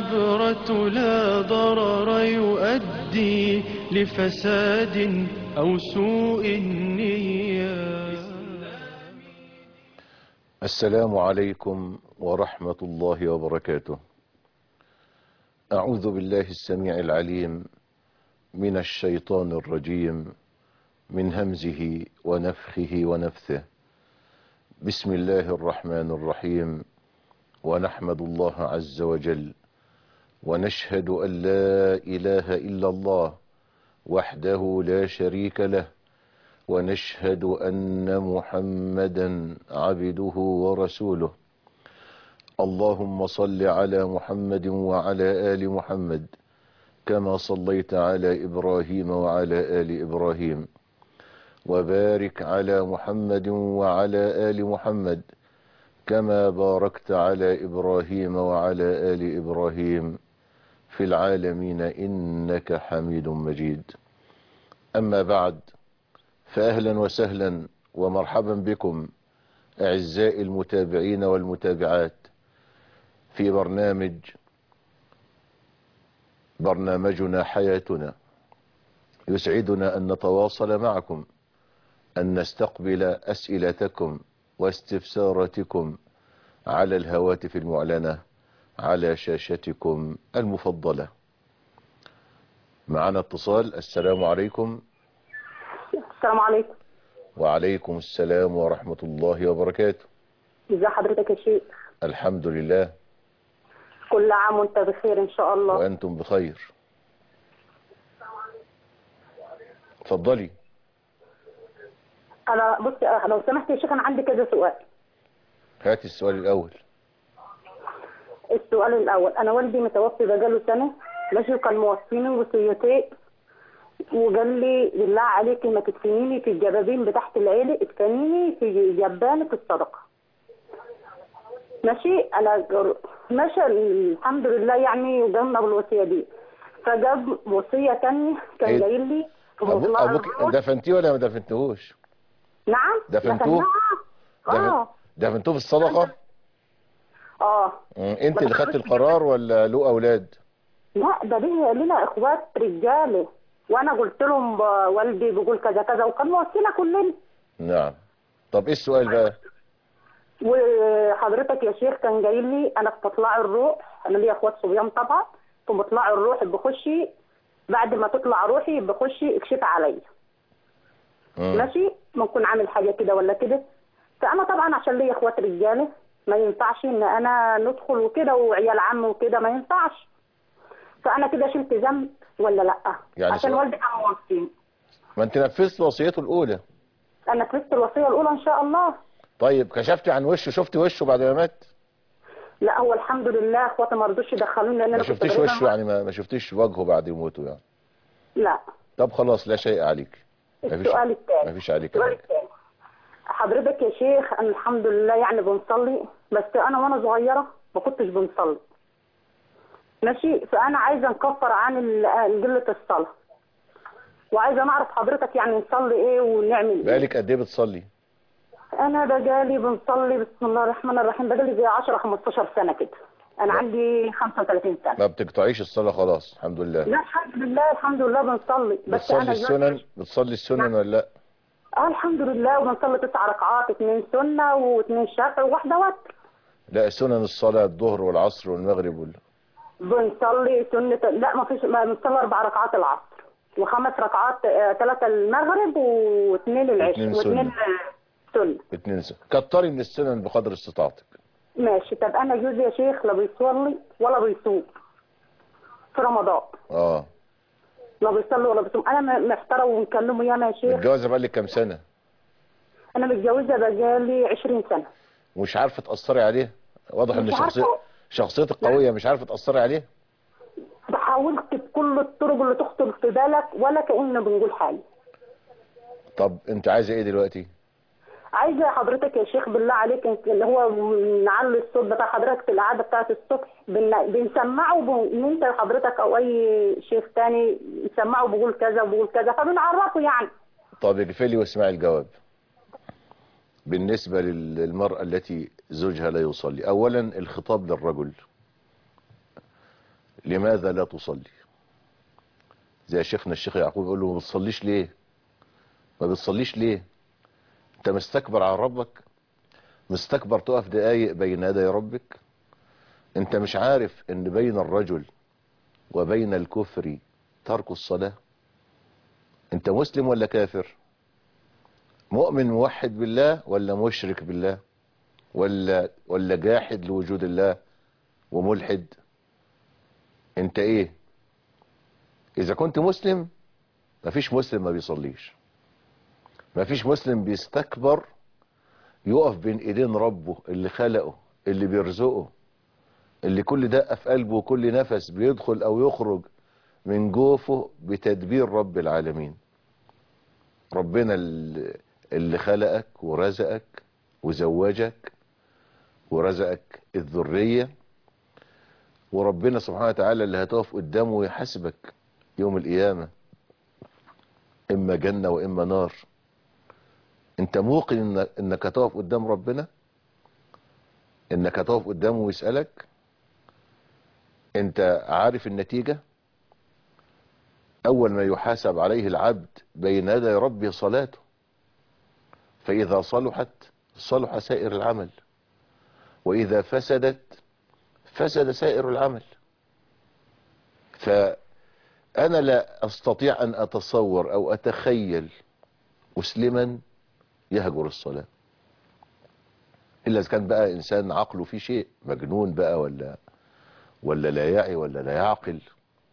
العبرة لا ضرر يؤدي لفساد أو سوء النية السلام عليكم ورحمة الله وبركاته أعوذ بالله السميع العليم من الشيطان الرجيم من همزه ونفخه ونفثه بسم الله الرحمن الرحيم ونحمد الله عز وجل ونشهد أن لا إله إلا الله وحده لا شريك له ونشهد أن محمدا عبده ورسوله اللهم صل على محمد وعلى آل محمد كما صليت على إبراهيم وعلى آل إبراهيم وبارك على محمد وعلى آل محمد كما باركت على إبراهيم وعلى آل إبراهيم في العالمين إنك حميد مجيد أما بعد فأهلا وسهلا ومرحبا بكم أعزائي المتابعين والمتابعات في برنامج برنامجنا حياتنا يسعدنا أن نتواصل معكم أن نستقبل أسئلتكم واستفساراتكم على الهواتف المعلنة على شاشتكم المفضلة معنا اتصال السلام عليكم السلام عليكم وعليكم السلام ورحمة الله وبركاته ازي حضرتك يا شيخ الحمد لله كل عام وانت بخير ان شاء الله وأنتم بخير اتفضلي انا بصي أه، لو سمحت يا شيخ انا عندي كذا سؤال هاتي السؤال الأول السؤال الاول انا والدي متوفي بقاله سنه ماشي وكان موصيني وصيتين وقال لي بالله عليكي ما تدفنيني في الجبابين بتاعت العيله ادفنيني في جبانه الصدقه ماشي انا جر- ماشي الحمد لله يعني وقمنا بالوصيه دي فجاب وصيه تانية كان إيه؟ جاي لي في أبو مطلع أبوك الروح. دفنتيه ولا ما دفنتهوش نعم دفنتوه؟ دفنها. اه دفنتوه في الصدقة اه مم، انت اللي خدت القرار ولا له أولاد لا ده ليه لنا اخوات رجاله وانا قلت لهم ب- والدي بيقول كذا كذا وكان موصينا كلنا نعم طب ايه السؤال بقى وحضرتك يا شيخ كان جاي لي انا في مطلع الروح انا ليا اخوات صبيان طبعا في مطلع الروح بخشي بعد ما تطلع روحي بخشي اكشف عليا مم. ماشي ممكن عامل حاجه كده ولا كده فانا طبعا عشان ليا اخوات رجاله ما ينفعش ان انا ندخل وكده وعيال عم وكده ما ينفعش فانا كده شلت ذنب ولا لا يعني عشان سؤال- والدي كان موصيني ما انت نفذت وصيته الأولى انا نفذت الوصيه الاولى ان شاء الله طيب كشفت عن وشه شفت وشه بعد ما مات لا هو الحمد لله اخواتي ما رضوش يدخلوني لان ما انا كنت شفتيش بعيدة وشه عن- يعني ما, ما شفتيش وجهه بعد موته يعني لا طب خلاص لا شيء عليك ما فيش السؤال الثاني ما فيش عليك السؤال حاجة. الثاني حضرتك يا شيخ انا الحمد لله يعني بنصلي بس انا وانا صغيره ما كنتش بنصلي ماشي فانا عايزه نكفر عن ال- قله الصلاه وعايزه نعرف حضرتك يعني نصلي ايه ونعمل ايه بقالك قد ايه بتصلي انا بقالي بنصلي بسم الله الرحمن الرحيم بقالي زي 10 15 سنه كده انا لا. عندي 35 سنه ما بتقطعيش الصلاة خلاص الحمد لله لا الحمد لله الحمد لله بنصلي بس انا بتصلي السنن بتصلي السنن ولا لا اه الحمد لله وبنصلي تسع ركعات اثنين سنه واثنين شفع وواحده وتر لا سنن الصلاة الظهر والعصر والمغرب ولا بنصلي سنه لا ما فيش ما بنصلي اربع ركعات العصر وخمس ركعات ثلاثه المغرب واثنين العشاء واثنين سنة. واثنين سنه اتنين سنة كتري من السنن بقدر استطاعتك ماشي طب انا جوزي يا شيخ لا بيصلي ولا بيصوم في رمضان اه لا بيصلي ولا بيصوم انا م- محتاره ومكلمه ياما يا شيخ متجوزة بقالك كام سنة انا متجوزه بقالي 20 سنه ومش عارفة تأثري عليه واضح ان مش شخصية عارفة. شخصيتك قوية مش عارفة تأثري عليه حاولت بكل الطرق اللي تخطر في بالك ولا كأن بنقول حاجه طب انت عايزة ايه دلوقتي عايزه حضرتك يا شيخ بالله عليك انت اللي هو نعلي الصوت بتاع حضرتك في القعده بتاعت الصبح بن- بنسمعه ب- ان انت حضرتك او اي شيخ تاني نسمعه بقول كذا وبقول كذا فبنعرفه يعني طب اقفلي واسمعي الجواب بالنسبة لل- للمرأة التي زوجها لا يصلي اولا الخطاب للرجل لماذا لا تصلي زي شيخنا الشيخ يعقوب يقول له ما بتصليش ليه ما بتصليش ليه انت مستكبر على ربك مستكبر تقف دقايق بين يدي ربك انت مش عارف ان بين الرجل وبين الكفر ترك الصلاة انت مسلم ولا كافر مؤمن موحد بالله ولا مشرك بالله ولا ولا جاحد لوجود الله وملحد انت ايه اذا كنت مسلم مفيش مسلم ما بيصليش مفيش مسلم بيستكبر يقف بين ايدين ربه اللي خلقه اللي بيرزقه اللي كل دقة في قلبه وكل نفس بيدخل او يخرج من جوفه بتدبير رب العالمين ربنا اللي اللي خلقك ورزقك وزوجك ورزقك الذرية وربنا سبحانه وتعالى اللي هتقف قدامه ويحاسبك يوم القيامة اما جنة واما نار انت موقن إن- انك هتقف قدام ربنا انك هتقف قدامه ويسألك انت عارف النتيجة اول ما يحاسب عليه العبد بين يدي ربه صلاته فاذا صلحت صلح سائر العمل واذا فسدت فسد سائر العمل فانا لا استطيع ان اتصور او اتخيل مسلما يهجر الصلاة الا اذا كان بقى انسان عقله فيه شيء مجنون بقى ولا ولا لا يعي ولا لا يعقل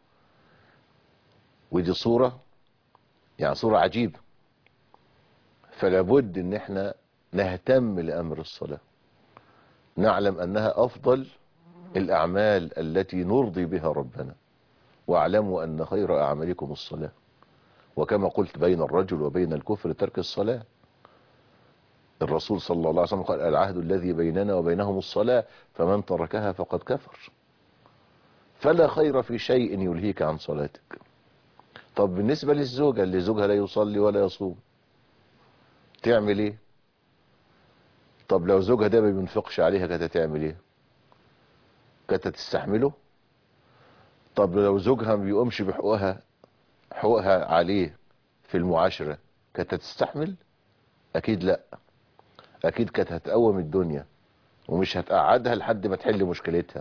ودي صورة يعني صورة عجيبة فلا بد ان احنا نهتم لامر الصلاة نعلم انها افضل الاعمال التي نرضي بها ربنا واعلموا ان خير اعمالكم الصلاة وكما قلت بين الرجل وبين الكفر ترك الصلاة الرسول صلى الله عليه وسلم قال العهد الذي بيننا وبينهم الصلاة فمن تركها فقد كفر فلا خير في شيء يلهيك عن صلاتك طب بالنسبة للزوجة اللي زوجها لا يصلي ولا يصوم تعمل ايه طب لو زوجها ده ما بينفقش عليها كانت هتعمل ايه كانت هتستحمله طب لو زوجها ما بيقومش بحقوقها حقوقها عليه في المعاشرة كانت هتستحمل اكيد لا اكيد كانت هتقوم الدنيا ومش هتقعدها لحد ما تحل مشكلتها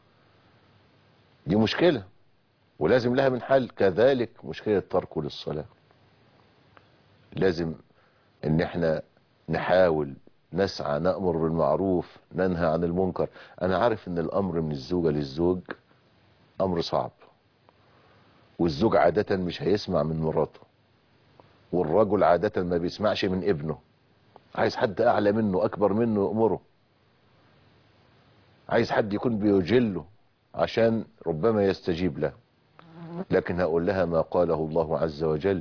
دي مشكلة ولازم لها من حل كذلك مشكلة ترك للصلاة لازم ان احنا نحاول نسعى نأمر بالمعروف ننهى عن المنكر انا عارف ان الامر من الزوجة للزوج امر صعب والزوج عادة مش هيسمع من مراته والرجل عادة ما بيسمعش من ابنه عايز حد اعلى منه اكبر منه يأمره عايز حد يكون بيجله عشان ربما يستجيب له لكن هقول لها ما قاله الله عز وجل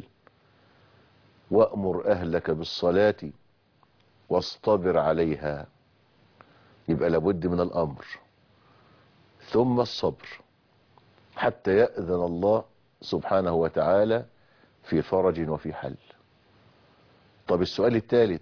وأمر أهلك بالصلاة واصطبر عليها يبقى لابد من الأمر ثم الصبر حتى يأذن الله سبحانه وتعالى في فرج وفي حل طب السؤال الثالث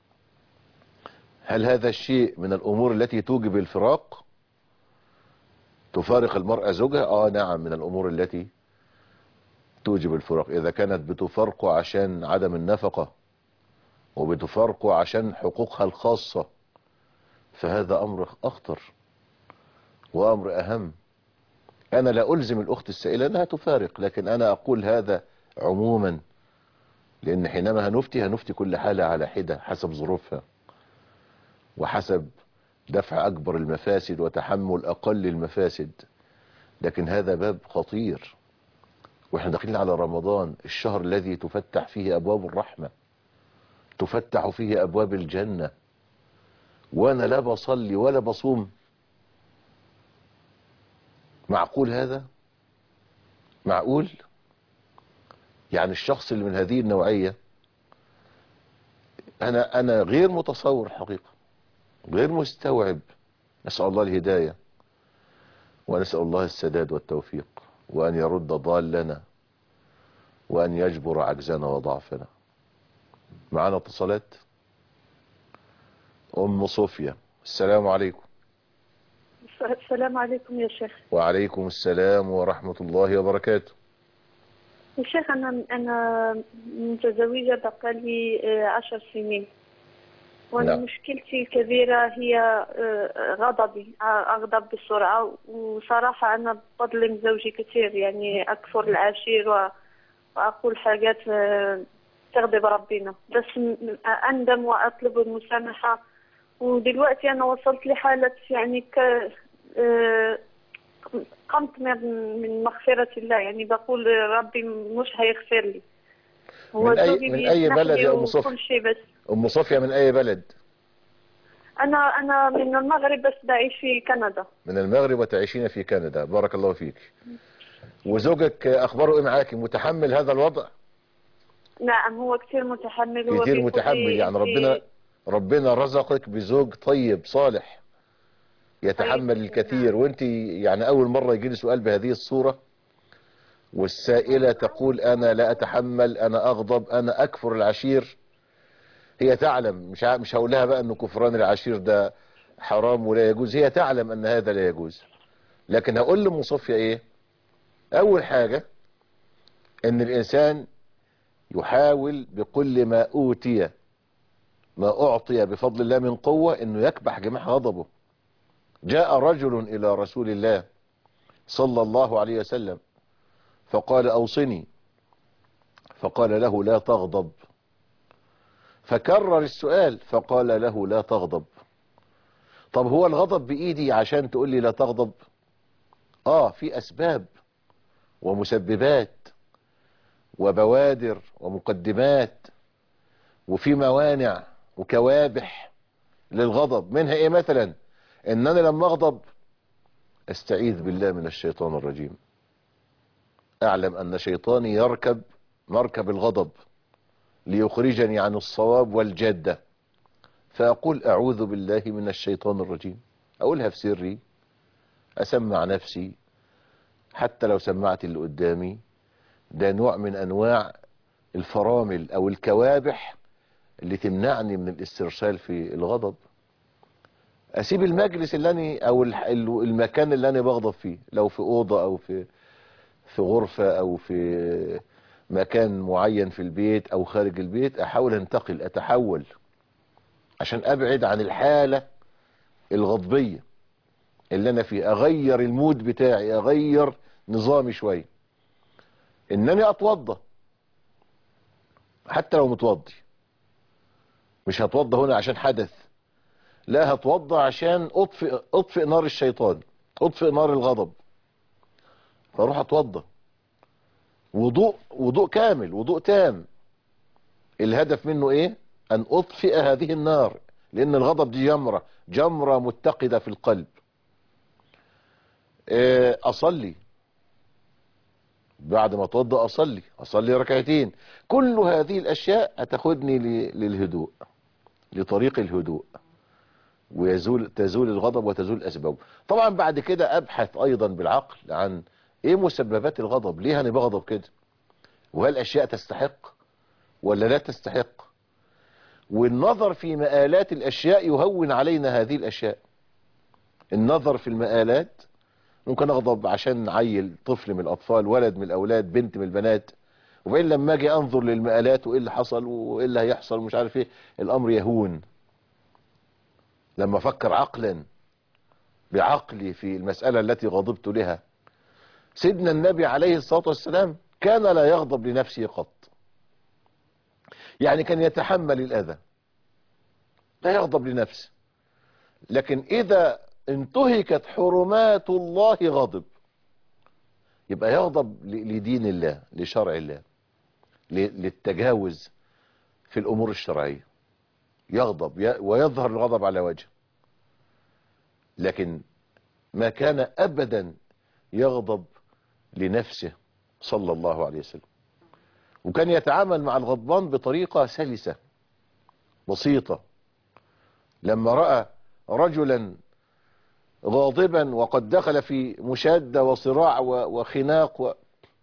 هل هذا الشيء من الأمور التي توجب الفراق تفارق المرأة زوجها اه نعم من الامور التي توجب الفراق اذا كانت بتفارقه عشان عدم النفقة وبتفارقه عشان حقوقها الخاصة فهذا امر اخطر وامر اهم انا لا الزم الاخت السائلة انها تفارق لكن انا اقول هذا عموما لان حينما هنفتي هنفتي كل حالة على حدة حسب ظروفها وحسب دفع أكبر المفاسد وتحمل أقل المفاسد لكن هذا باب خطير واحنا داخلين على رمضان الشهر الذي تفتح فيه أبواب الرحمة تفتح فيه أبواب الجنة وأنا لا بصلي ولا بصوم معقول هذا معقول يعني الشخص اللي من هذه النوعية أنا أنا غير متصور حقيقة غير مستوعب نسأل الله الهداية ونسأل الله السداد والتوفيق وأن يرد ضالنا وأن يجبر عجزنا وضعفنا معنا اتصالات أم صوفيا السلام عليكم السلام عليكم يا شيخ وعليكم السلام ورحمة الله وبركاته يا شيخ أنا أنا متزوجة بقالي آه، عشر سنين وأنا نعم. مشكلتي الكبيرة هي آه، غضبي آه، أغضب بسرعة وصراحة أنا بظلم زوجي كثير يعني أكفر العشير و- وأقول حاجات آه، تغضب ربنا بس م- أندم وأطلب المسامحة ودلوقتي أنا وصلت لحالة يعني ك آه، قمت من من مغفرة الله يعني بقول ربي مش هيغفر لي هو من أي- زوجي من أي بيسمح بلد لي يا أم صفي؟ وكل شيء بس أم صفية من أي بلد أنا أنا من المغرب بس بعيش في كندا من المغرب وتعيشين في كندا بارك الله فيك وزوجك أخباره إيه معاك متحمل هذا الوضع نعم هو كثير متحمل هو كتير بيقول متحمل لي يعني أنت- ربنا ربنا رزقك بزوج طيب صالح يتحمل طيب، الكثير وانت يعني اول مرة يجي لي سؤال بهذه الصورة والسائلة تقول انا لا اتحمل انا اغضب انا اكفر العشير هي تعلم مش ع- مش هقول لها بقى ان كفران العشير ده حرام ولا يجوز هي تعلم ان هذا لا يجوز لكن هقول لام صفية ايه اول حاجة ان الانسان يحاول بكل ما اوتي ما أعطي بفضل الله من قوة أنه يكبح جميع غضبه جاء رجل إلى رسول الله صلى الله عليه وسلم فقال أوصني فقال له لا تغضب فكرر السؤال فقال له لا تغضب طب هو الغضب بإيدي عشان تقول لي لا تغضب آه في أسباب ومسببات وبوادر ومقدمات وفي موانع وكوابح للغضب منها ايه مثلا ان انا لما اغضب استعيذ بالله من الشيطان الرجيم اعلم ان شيطاني يركب مركب الغضب ليخرجني عن الصواب والجادة فاقول اعوذ بالله من الشيطان الرجيم اقولها في سري اسمع نفسي حتى لو سمعت اللي قدامي ده نوع من انواع الفرامل او الكوابح اللي تمنعني من الاسترسال في الغضب اسيب المجلس اللي انا او الح- المكان اللي انا بغضب فيه لو في اوضه او في في غرفه او في مكان معين في البيت او خارج البيت احاول انتقل اتحول عشان ابعد عن الحاله الغضبيه اللي انا فيه اغير المود بتاعي اغير نظامي شويه انني اتوضى حتى لو متوضي مش هتوضى هنا عشان حدث لا هتوضى عشان اطفئ اطفئ نار الشيطان اطفئ نار الغضب فاروح اتوضى وضوء وضوء كامل وضوء تام الهدف منه ايه ان اطفئ هذه النار لان الغضب دي جمرة جمرة متقدة في القلب آه، اصلي بعد ما اتوضى اصلي اصلي ركعتين كل هذه الاشياء هتاخدني ل- للهدوء لطريق الهدوء ويزول تزول الغضب وتزول اسبابه طبعا بعد كده ابحث ايضا بالعقل عن ايه مسببات الغضب ليه انا بغضب كده وهل اشياء تستحق ولا لا تستحق والنظر في مآلات الاشياء يهون علينا هذه الاشياء النظر في المآلات ممكن اغضب عشان عيل طفل من الاطفال ولد من الاولاد بنت من البنات وبعدين لما اجي انظر للمآلات وايه اللي حصل وايه اللي هيحصل مش عارف ايه الامر يهون لما افكر عقلا بعقلي في المسألة التي غضبت لها سيدنا النبي عليه الصلاة والسلام كان لا يغضب لنفسه قط يعني كان يتحمل الأذى لا يغضب لنفسه لكن إذا انتهكت حرمات الله غضب يبقى يغضب ل- لدين الله لشرع الله ل- للتجاوز في الأمور الشرعية يغضب ي- ويظهر الغضب على وجهه لكن ما كان أبدا يغضب لنفسه صلى الله عليه وسلم وكان يتعامل مع الغضبان بطريقة سلسة بسيطة لما رأى رجلا غاضبا وقد دخل في مشادة وصراع و- وخناق و...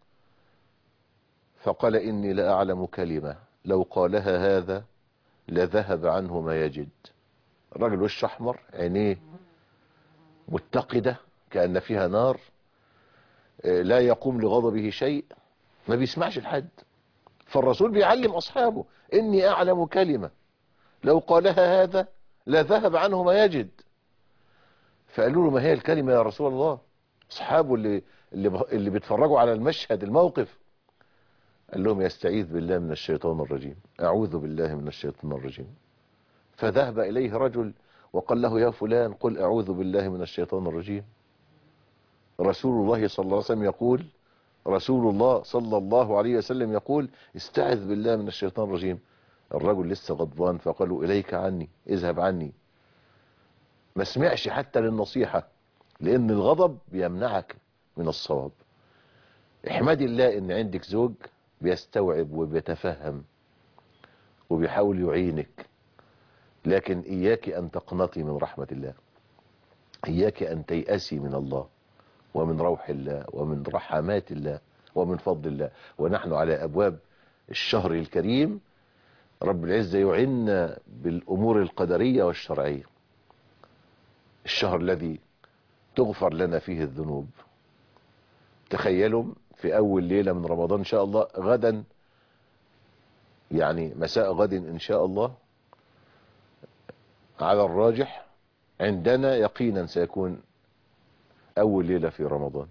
فقال إني لأعلم كلمة لو قالها هذا لذهب عنه ما يجد الراجل وش أحمر عينيه متقدة كأن فيها نار آه، لا يقوم لغضبه شيء ما بيسمعش الحد فالرسول بيعلم أصحابه إني أعلم كلمة لو قالها هذا لا ذهب عنه ما يجد فقالوا له ما هي الكلمة يا رسول الله أصحابه اللي, اللي, اللي بيتفرجوا على المشهد الموقف قال لهم يستعيذ بالله من الشيطان الرجيم أعوذ بالله من الشيطان الرجيم فذهب إليه رجل وقال له يا فلان قل أعوذ بالله من الشيطان الرجيم رسول الله صلى الله عليه وسلم يقول رسول الله صلى الله عليه وسلم يقول استعذ بالله من الشيطان الرجيم الرجل لسه غضبان فقالوا إليك عني اذهب عني ما سمعش حتى للنصيحة لأن الغضب بيمنعك من الصواب احمدي الله ان عندك زوج بيستوعب وبيتفهم وبيحاول يعينك لكن إياك أن تقنطي من رحمة الله إياك أن تيأسي من الله ومن روح الله ومن رحمات الله ومن فضل الله ونحن على أبواب الشهر الكريم رب العزة يعيننا بالأمور القدرية والشرعية الشهر الذي تغفر لنا فيه الذنوب تخيلوا في أول ليلة من رمضان إن شاء الله غدا يعني مساء غد إن شاء الله على الراجح عندنا يقينا سيكون أول ليلة في رمضان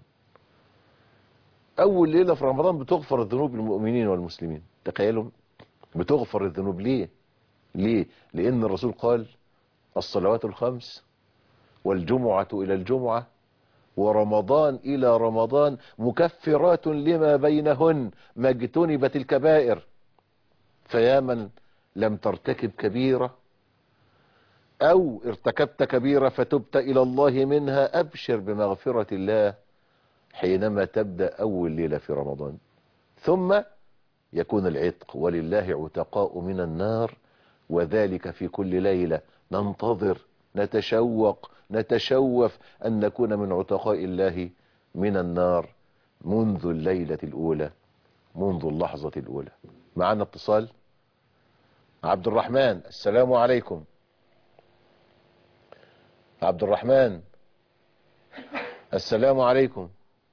أول ليلة في رمضان بتغفر الذنوب للمؤمنين والمسلمين تخيلوا بتغفر الذنوب ليه ليه لأن الرسول قال الصلوات الخمس والجمعة إلى الجمعة ورمضان إلى رمضان مكفرات لما بينهن ما اجتنبت الكبائر فيا من لم ترتكب كبيرة أو ارتكبت كبيرة فتبت إلى الله منها أبشر بمغفرة الله حينما تبدأ أول ليلة في رمضان ثم يكون العتق ولله عتقاء من النار وذلك في كل ليلة ننتظر نتشوق نتشوف أن نكون من عتقاء الله من النار منذ الليلة الأولى منذ اللحظة الأولى معنا اتصال عبد الرحمن السلام عليكم عبد الرحمن السلام عليكم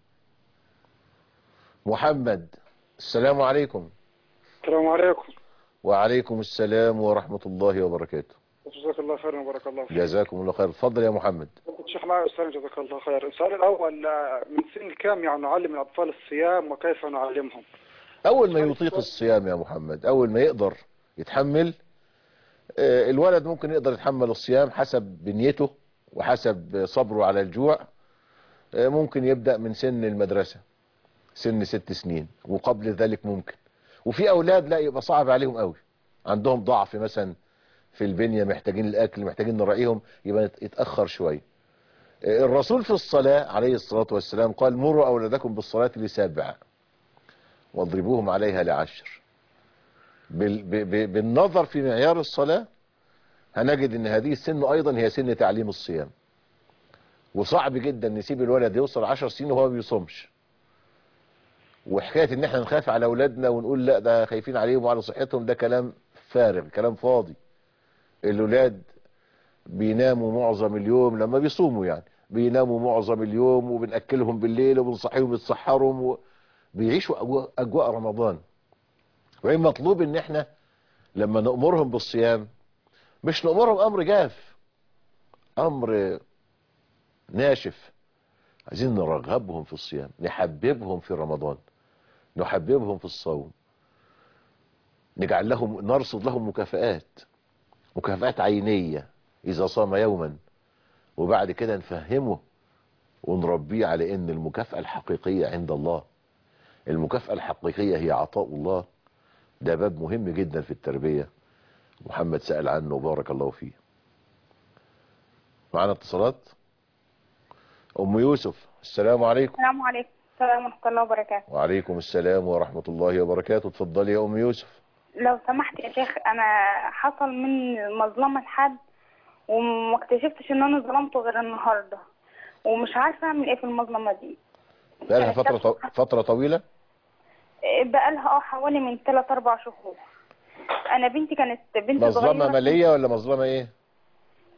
محمد السلام عليكم السلام عليكم وعليكم السلام ورحمة الله وبركاته جزاك الله خيرا وبارك الله فيك جزاكم الله خير تفضل يا محمد شيخ معي أستاذ جزاك الله خير السؤال الأول آه، من سن كم يعني نعلم الأطفال الصيام وكيف نعلمهم أول ما يطيق الصيام يا محمد أول ما يقدر يتحمل آه، الولد ممكن يقدر يتحمل الصيام حسب بنيته وحسب صبره على الجوع آه، ممكن يبدأ من سن المدرسة سن ست سنين وقبل ذلك ممكن وفي أولاد لا يبقى صعب عليهم قوي عندهم ضعف مثلا في البنية محتاجين الأكل محتاجين نراعيهم يبقى يتأخر شوية آه، الرسول في الصلاة عليه الصلاة والسلام قال مروا أولادكم بالصلاة لسابع واضربوهم عليها لعشر بال- ب- ب- بالنظر في معيار الصلاة هنجد ان هذه السن ايضا هي سن تعليم الصيام وصعب جدا نسيب الولد يوصل عشر سنين وهو ما بيصومش وحكاية ان احنا نخاف على اولادنا ونقول لا ده خايفين عليهم وعلى صحتهم ده كلام فارغ كلام فاضي الاولاد بيناموا معظم اليوم لما بيصوموا يعني بيناموا معظم اليوم وبنأكلهم بالليل وبنصحيهم يتسحرهم و... بيعيشوا أجواء, أجواء رمضان وإن مطلوب ان احنا لما نأمرهم بالصيام مش نأمرهم أمر جاف أمر ناشف عايزين نرغبهم في الصيام نحببهم في رمضان نحببهم في الصوم نجعل لهم نرصد لهم مكافآت مكافآت عينية إذا صام يوما وبعد كده نفهمه ونربيه على ان المكافأة الحقيقية عند الله المكافأة الحقيقية هي عطاء الله ده باب مهم جدا في التربية محمد سأل عنه وبارك الله فيه معنا اتصالات ام يوسف السلام عليكم السلام عليكم السلام ورحمة الله وبركاته وعليكم السلام ورحمة الله وبركاته اتفضلي يا ام يوسف لو سمحت يا شيخ أنا حصل من مظلمة لحد وما اكتشفتش إن أنا ظلمته غير النهاردة ومش عارفة أعمل إيه في المظلمة دي بقالها فترة طو... فترة طويلة بقالها اه حوالي من 3 4 شهور أنا بنتي كانت بنت مظلمة صغيرة مالية ولا مظلمة ايه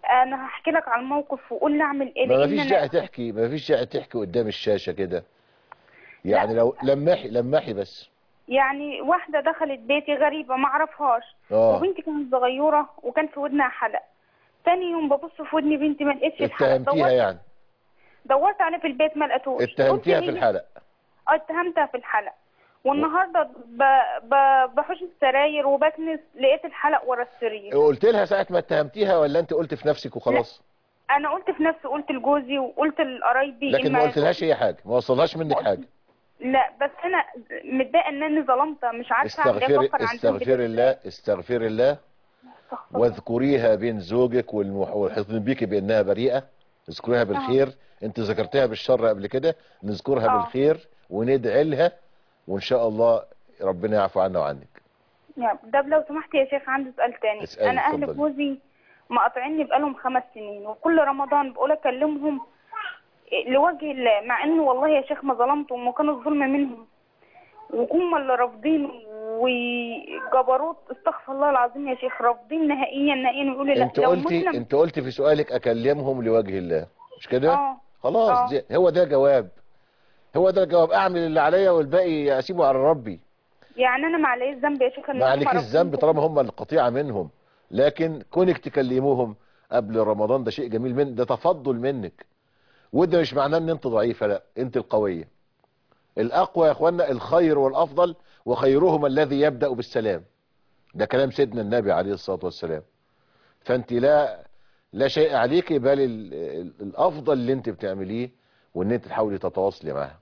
انا هحكي لك على الموقف وقول لي اعمل ايه ما لان فيش انا داعي تحكي ما فيش داعي تحكي قدام الشاشة كده يعني لو لمحي لمحي بس يعني واحده دخلت بيتي غريبه ما اعرفهاش اه وبنتي كانت صغيره وكان في ودنها حلق تاني يوم ببص في ودني بنتي ما لقيتش الحلق اتهمتيها دورت, يعني دورت عليه في البيت ما لقيتوش اتهمتيها قلت في هي- الحلق اه اتهمتها في الحلق والنهارده ب... ب... بحوش السراير وبكنس لقيت الحلق ورا السرير قلت لها ساعة ما اتهمتيها ولا انت قلت في نفسك وخلاص انا قلت في نفسي قلت لجوزي وقلت لقرايبي لكن إن ما قلتلهاش اي حاجة ما وصلهاش منك حاجة لا بس انا متضايقه ان انا ظلمتها مش عارفه اعمل ايه استغفري افكر عن ذنبي استغفري ده الله استغفري الله استغفر الله. واذكريها بين زوجك والمح- والحيطين بيك بانها بريئة اذكريها بالخير انت ذكرتها بالشر قبل كده نذكرها آه. بالخير وندعي لها وان شاء الله ربنا يعفو عنا وعنك يا ده لو سمحت يا شيخ عندي سؤال تاني اسألي، انا اهل اتفضلي. جوزي مقاطعيني بقالهم خمس سنين وكل رمضان بقول اكلمهم لوجه الله مع انه والله يا شيخ ما ظلمتهم وكان الظلم منهم وهم اللي رافضين وجبروت استغفر الله العظيم يا شيخ رافضين نهائيا نهائيا ويقولوا لا انت لو قلتي مسلم انت قلتي في سؤالك اكلمهم لوجه الله مش كده اه خلاص آه. دي هو ده جواب هو ده الجواب اعمل اللي عليا والباقي اسيبه على ربي يعني انا ما عليش ذنب يا شيخ ان ما هم عليكيش رافضين ذنب طالما هم القطيعة منهم لكن كونك تكلموهم قبل رمضان ده شيء جميل من ده تفضل منك وده مش معناه ان انت ضعيفة لا انت القوية الاقوى يا اخوانا الخير والافضل وخيرهم الذي يبدأ بالسلام ده كلام سيدنا النبي عليه الصلاة والسلام فانت لا لا شيء عليك بل ال- ال- الافضل اللي انت بتعمليه وان انت تحاولي تتواصلي معها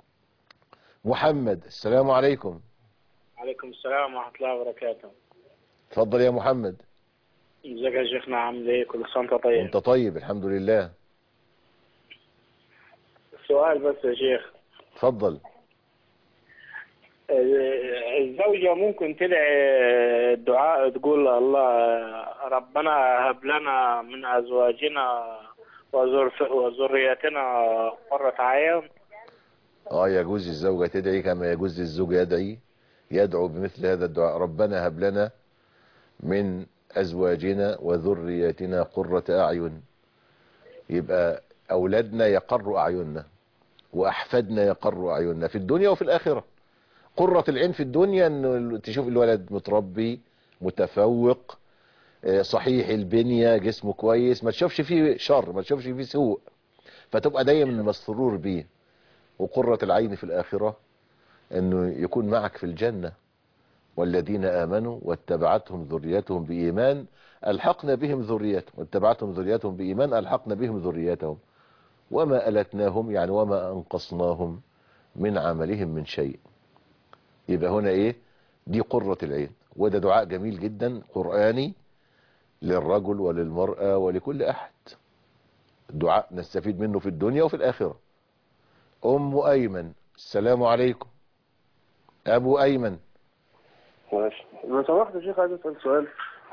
محمد السلام عليكم عليكم السلام ورحمة الله وبركاته اتفضل يا محمد ازيك يا شيخنا عامل ايه كل سنة وانت طيب انت طيب الحمد لله سؤال بس يا شيخ اتفضل اه، الزوجة ممكن تدعي الدعاء تقول الله ربنا هب لنا من أزواجنا وذر- وذريتنا قرة أعين اه يجوز الزوجة تدعي كما يجوز الزوج يدعي يدعو بمثل هذا الدعاء ربنا هب لنا من أزواجنا وذرياتنا قرة أعين يبقى أولادنا يقر أعيننا وأحفادنا يقر أعيننا في الدنيا وفي الآخرة قرة العين في الدنيا أن تشوف الولد متربي متفوق آه، صحيح البنية جسمه كويس ما تشوفش فيه شر ما تشوفش فيه سوء فتبقى دايما مسرور بيه وقرة العين في الآخرة أنه يكون معك في الجنة والذين آمنوا واتبعتهم ذريتهم بإيمان ألحقنا بهم ذريتهم واتبعتهم ذريتهم بإيمان ألحقنا بهم ذريتهم وما ألتناهم يعني وما أنقصناهم من عملهم من شيء يبقى هنا إيه دي قرة العين وده دعاء جميل جدا قرآني للرجل وللمرأة ولكل أحد دعاء نستفيد منه في الدنيا وفي الآخرة أم أيمن السلام عليكم أبو أيمن ماشي لو سمحت يا شيخ عايز اسال سؤال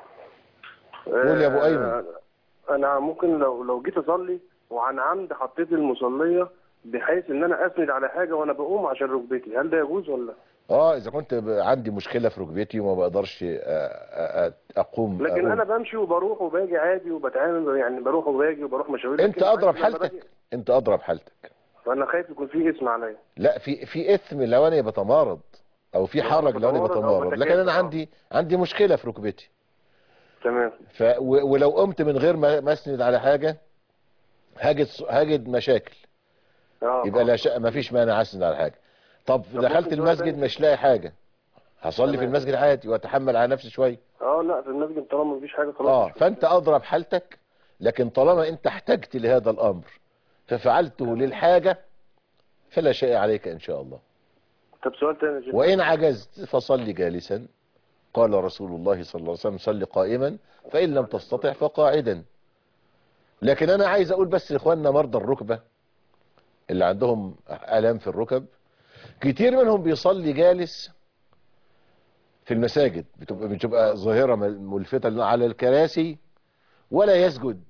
قول يا أبو آه، أيمن. انا ممكن لو لو جيت اصلي وعن عمد حطيت المصليه بحيث ان انا اسند على حاجه وانا بقوم عشان ركبتي هل ده يجوز ولا اه اذا كنت ب- عندي مشكلة في ركبتي وما بقدرش آه، آه، آه، اقوم لكن أقوم. انا بمشي وبروح وباجي عادي وبتعامل يعني بروح وباجي وبروح مشاوير انت لكن اضرب عادي لما حالتك باجي- انت اضرب حالتك فانا خايف يكون في اسم عليا لا في في اثم لو انا بتمارض او في حرج لو انا بتمارض أو بتمارض لكن بتكاسل، انا آه. عندي عندي مشكلة في ركبتي تمام ف و- ولو قمت من غير ما ما اسند على حاجة هجد ص- هجد مشاكل اه يبقى آه. لا شيء ما فيش مانع اسند على حاجة طب طب دخلت ممكن سؤال المسجد تاني؟ مش لاقي حاجة هصلي في تمام. المسجد عادي واتحمل على نفسي شوية اه لا في المسجد طالما مفيش حاجه خلاص اه مش فانت اضرب حالتك لكن طالما انت احتجت لهذا الامر ففعلته للحاجة فلا شيء عليك ان شاء الله طب سؤال تاني يا شيخ وإن عجزت فصل جالسا قال رسول الله صلى الله عليه وسلم صل قائما فإن لم تستطع فقاعدا لكن أنا عايز أقول بس لإخواننا مرضى الركبة اللي عندهم آلام في الركب كتير منهم بيصلي جالس في المساجد بتبقى, بتبقى ظاهرة ملفتة على الكراسي ولا يسجد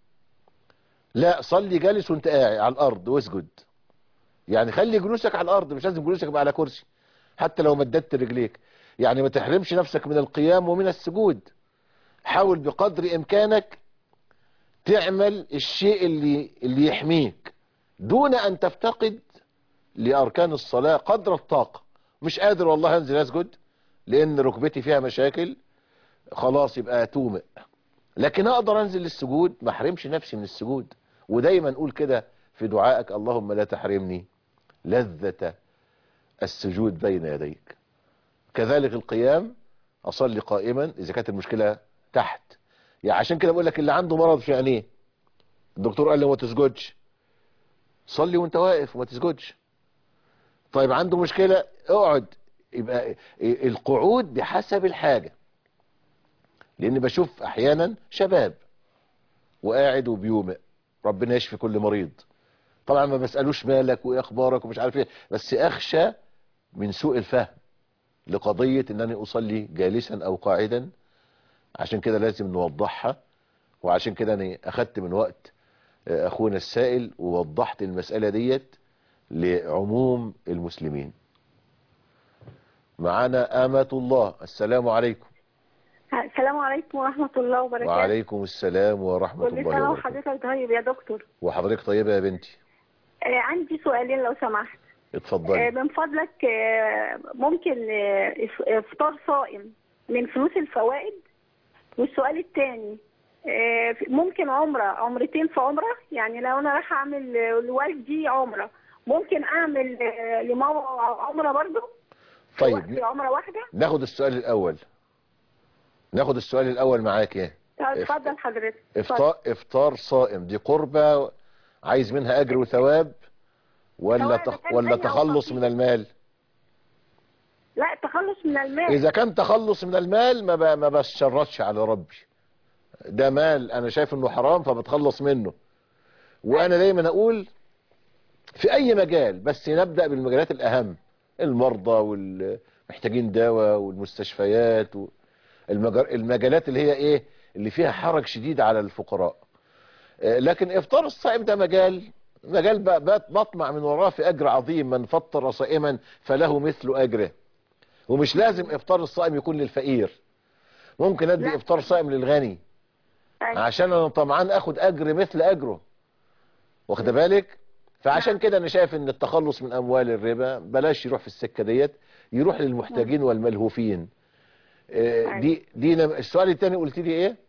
لا صلي جالس وانت قاعد على الأرض واسجد يعني خلي جلوسك على الأرض مش لازم جلوسك يبقى على كرسي حتى لو مددت رجليك يعني ما تحرمش نفسك من القيام ومن السجود حاول بقدر إمكانك تعمل الشيء اللي اللي يحميك دون ان تفتقد لاركان الصلاة قدر الطاقة مش قادر والله انزل اسجد لان ركبتي فيها مشاكل خلاص يبقى تومئ لكن اقدر انزل للسجود ما احرمش نفسي من السجود ودايما نقول كده في دعائك اللهم لا تحرمني لذة السجود بين يديك كذلك القيام اصلي قائما اذا كانت المشكلة تحت يعني عشان كده بقول لك اللي عنده مرض في عينيه الدكتور قال له ما تسجدش صلي وانت واقف وما تسجدش طيب عنده مشكلة اقعد يبقى القعود بحسب الحاجة لان بشوف احيانا شباب وقاعد وبيومئ ربنا يشفي كل مريض طبعا ما بسألوش مالك وايه اخبارك ومش عارف ايه بس اخشى من سوء الفهم لقضية انني اصلي جالسا او قاعدا عشان كده لازم نوضحها وعشان كده انا اخدت من وقت اخونا السائل ووضحت المسألة ديت لعموم المسلمين معانا آمة الله السلام عليكم السلام عليكم ورحمة الله وبركاته وعليكم السلام ورحمة كل الله سنة وبركاته وحضرتك طيب يا دكتور وحضرتك طيبة يا بنتي آه، عندي سؤالين لو سمحت آه، اتفضلي من فضلك آه، ممكن آه، إف- افطار صائم من فلوس الفوائد والسؤال الثاني ممكن عمرة عمرتين في عمرة يعني لو انا رايحة اعمل آه، لوالدي عمرة ممكن اعمل آه، لماما عمرة برضو في طيب عمرة واحدة ناخد السؤال الاول ناخد السؤال الاول معاك ايه طب اتفضل حضرتك اتفضل. افطار افطار صائم دي قربة عايز منها اجر وثواب ولا ثواب تخ... كان ولا غني أو تخلص فقير. من المال لا التخلص من المال اذا كان تخلص من المال ما ب... ما بشرطش على ربي ده مال انا شايف انه حرام فبتخلص منه وانا دايما اقول في اي مجال بس نبدأ بالمجالات الاهم المرضى والمحتاجين دواء والمستشفيات والمجال... المجالات اللي هي ايه اللي فيها حرج شديد على الفقراء آه، لكن افطار الصائم ده مجال مجال ب- بات- بطمع من وراه في اجر عظيم من فطر صائما فله مثل اجره ومش لازم افطار الصائم يكون للفقير ممكن ادي لا. افطار صائم للغني أيوة. عشان انا طمعان اخد اجر مثل اجره واخد بالك فعشان كده انا شايف ان التخلص من اموال الربا بلاش يروح في السكه ديت يروح للمحتاجين والملهوفين آه، دي دي نم- السؤال الثاني قلت لي ايه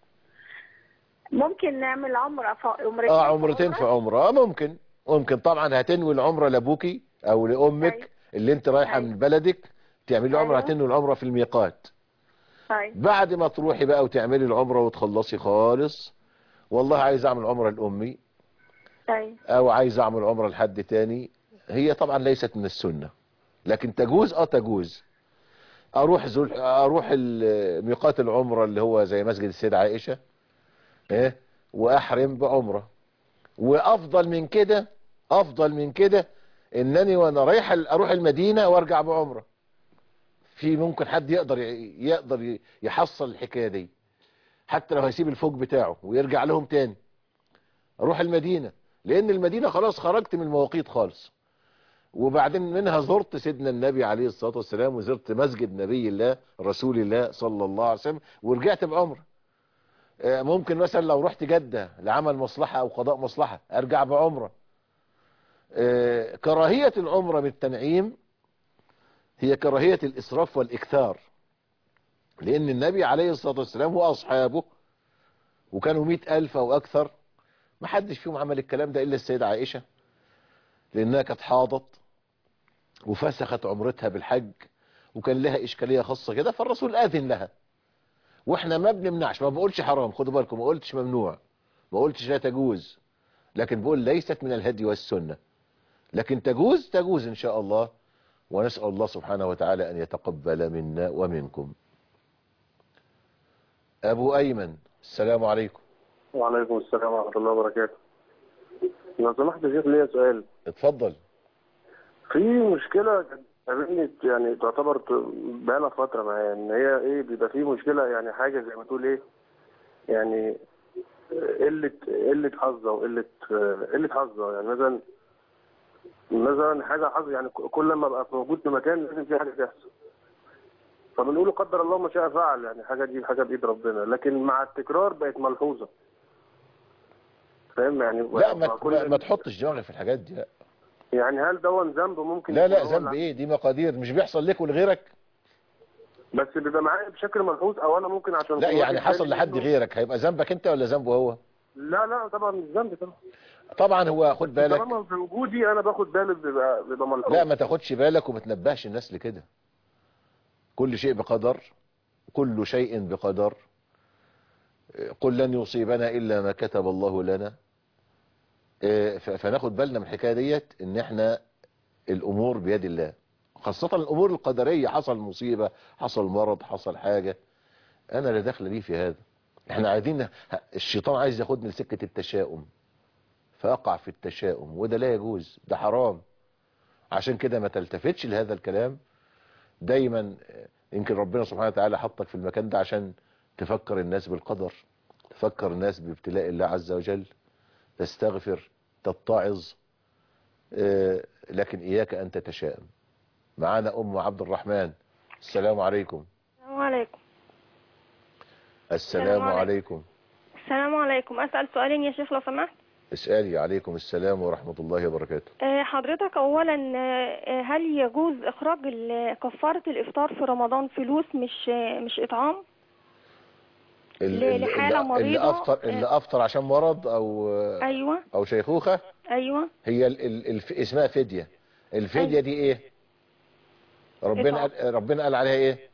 ممكن نعمل عمرة ف... عمرتين اه عمرتين في عمره اه ممكن ممكن طبعا هتنوي العمره لابوكي او لامك أيوة. اللي انت رايحه أيوة. من بلدك تعملي عمره أيوة. هتنوي العمره في الميقات طيب بعد ما تروحي بقى وتعملي العمره وتخلصي خالص والله عايز اعمل عمره لامي طيب او عايز اعمل عمره لحد تاني هي طبعا ليست من السنه لكن تجوز اه تجوز اروح زل... اروح ال- ميقات العمره اللي هو زي مسجد السيدة عائشه ايه واحرم بعمره وافضل من كده افضل من كده انني وانا رايح ال- اروح المدينه وارجع بعمره في ممكن حد يقدر ي- يقدر ي- يحصل الحكايه دي حتى لو هيسيب الفوق بتاعه ويرجع لهم تاني اروح المدينه لان المدينه خلاص خرجت من المواقيت خالص وبعدين منها زرت سيدنا النبي عليه الصلاه والسلام وزرت مسجد نبي الله رسول الله صلى الله عليه وسلم ورجعت بعمره آه، ممكن مثلا لو رحت جده لعمل مصلحه او قضاء مصلحه ارجع بعمره آه، كراهيه العمره بالتنعيم هي كراهيه الاسراف والاكثار لان النبي عليه الصلاه والسلام واصحابه وكانوا مئة ألف أو أكثر ما حدش فيهم عمل الكلام ده إلا السيدة عائشة لأنها كانت حاضت وفسخت عمرتها بالحج وكان لها إشكالية خاصة كده فالرسول آذن لها وإحنا ما بنمنعش ما بقولش حرام خدوا بالكم ما قلتش ممنوع ما قلتش لا تجوز لكن بقول ليست من الهدي والسنة لكن تجوز تجوز إن شاء الله ونسأل الله سبحانه وتعالى أن يتقبل منا ومنكم أبو أيمن السلام عليكم وعليكم السلام ورحمة الله وبركاته لو سمحت يا شيخ ليا سؤال اتفضل في مشكلة قابلني يعني تعتبر ت- بقالها فترة معايا ان هي ايه بيبقى في مشكلة يعني حاجة زي ما تقول ايه يعني قلة قلة حظ او قلة قلة حظ يعني مثلا مثلا حاجة حظ يعني كل ما ابقى موجود في مكان لازم في حاجة تحصل فبنقول قدر الله ما شاء فعل يعني حاجة دي حاجة بإيد ربنا لكن مع التكرار بقت ملحوظة فاهم يعني لا ما, كل- ما, ما تحطش دماغك في الحاجات دي لا يعني هل دون ذنب ممكن لا, لا يكون هو ذنب ايه دي مقادير مش بيحصل لك ولغيرك بس بيبقى معايا بشكل ملحوظ او انا ممكن عشان لا كل يعني واحد حصل تاني لحد عنده- غيرك هيبقى ذنبك انت ولا ذنبه هو لا لا طبعا مش ذنب طبعا طبعا هو خد بالك طالما في وجودي انا باخد بالي بيبقى بيبقى ملحوظ لا ما تاخدش بالك وما تنبهش الناس لكده كل شيء بقدر كل شيء بقدر قل لن يصيبنا الا ما كتب الله لنا إيه، ف- فناخد بالنا من الحكايه ديت ان احنا الامور بيد الله خاصه الامور القدريه حصل مصيبه حصل مرض حصل حاجه انا لا دخل لي في هذا احنا عايزين الشيطان عايز ياخدني لسكه التشاؤم فاقع في التشاؤم وده لا يجوز ده حرام عشان كده ما تلتفتش لهذا الكلام دايما آه، يمكن ربنا سبحانه وتعالى حطك في المكان ده عشان تفكر الناس بالقدر تفكر الناس بابتلاء الله عز وجل تستغفر تتعظ آه، لكن إياك أن تتشائم معانا أم عبد الرحمن السلام عليكم السلام عليكم السلام السلام عليكم. عليكم السلام عليكم أسأل سؤالين يا شيخ لو سمحت اسألي عليكم السلام ورحمة الله وبركاته آه، حضرتك أولا آه، هل يجوز إخراج ال- كفارة الإفطار في رمضان فلوس مش آه، مش إطعام ال- ل- ال- لحالة اللي- مريضة، اللي أفطر اللي آه. أفطر عشان مرض أو أيوة أو شيخوخة أيوة هي ال ال الف اسمها فدية الفدية دي ايه ربنا إطعام. قال ربنا قال عليها ايه